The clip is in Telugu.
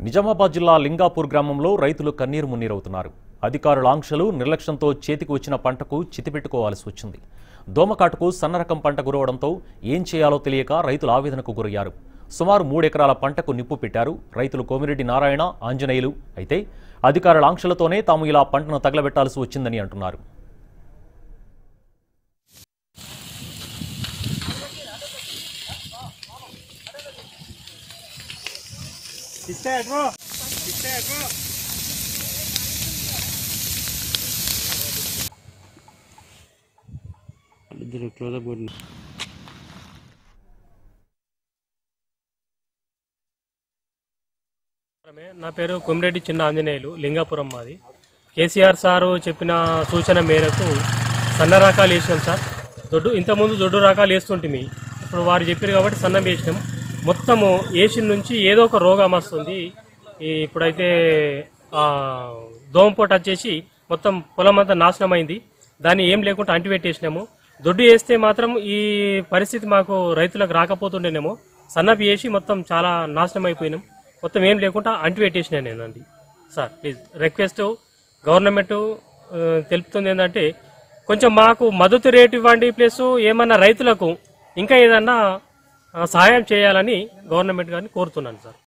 నిజామాబాద్ జిల్లా లింగాపూర్ గ్రామంలో రైతులు కన్నీరు మున్నీరవుతున్నారు అధికారుల ఆంక్షలు నిర్లక్ష్యంతో చేతికి వచ్చిన పంటకు చితిపెట్టుకోవాల్సి వచ్చింది దోమకాటుకు సన్నరకం పంట గురవడంతో ఏం చేయాలో తెలియక రైతులు ఆవేదనకు గురయ్యారు సుమారు మూడెకరాల పంటకు నిప్పు పెట్టారు రైతులు కోమిరెడ్డి నారాయణ ఆంజనేయులు అయితే అధికారుల ఆంక్షలతోనే తాము ఇలా పంటను తగలబెట్టాల్సి వచ్చిందని అంటున్నారు ఇద్దరు క్లోజప్ కొట్టిన నా పేరు కొమిరెడ్డి చిన్న ఆంజనేయులు లింగాపురం మాది కేసీఆర్ సారు చెప్పిన సూచన మేరకు సన్న రకాలు వేసినాం సార్ దొడ్డు ఇంతకుముందు దొడ్డు రకాలు వేస్తుంటిమి ఇప్పుడు వారు చెప్పారు కాబట్టి సన్నం వేసినాం మొత్తము వేసిన నుంచి ఏదో ఒక రోగం వస్తుంది ఈ ఇప్పుడైతే ఆ, దోమపోట వచ్చేసి మొత్తం పొలం అంతా నాశనం అయింది దాన్ని ఏం లేకుండా అంటిపెట్టేసినాము దొడ్డు వేస్తే మాత్రం ఈ పరిస్థితి మాకు రైతులకు రాకపోతుండేనేమో సన్నపి వేసి మొత్తం చాలా నాశనం అయిపోయినాం మొత్తం ఏం లేకుండా అంటిపెట్టేసిన నేనండి సార్ ప్లీజ్ రిక్వెస్ట్ గవర్నమెంట్ ఆ, తెలుపుతుంది ఏంటంటే కొంచెం మాకు మద్దతు రేటు ఇవ్వండి ప్లస్ ఏమన్నా రైతులకు ఇంకా ఏదన్నా ఆ, సహాయం చేయాలని గవర్నమెంట్ గారిని కోరుతున్నాను సార్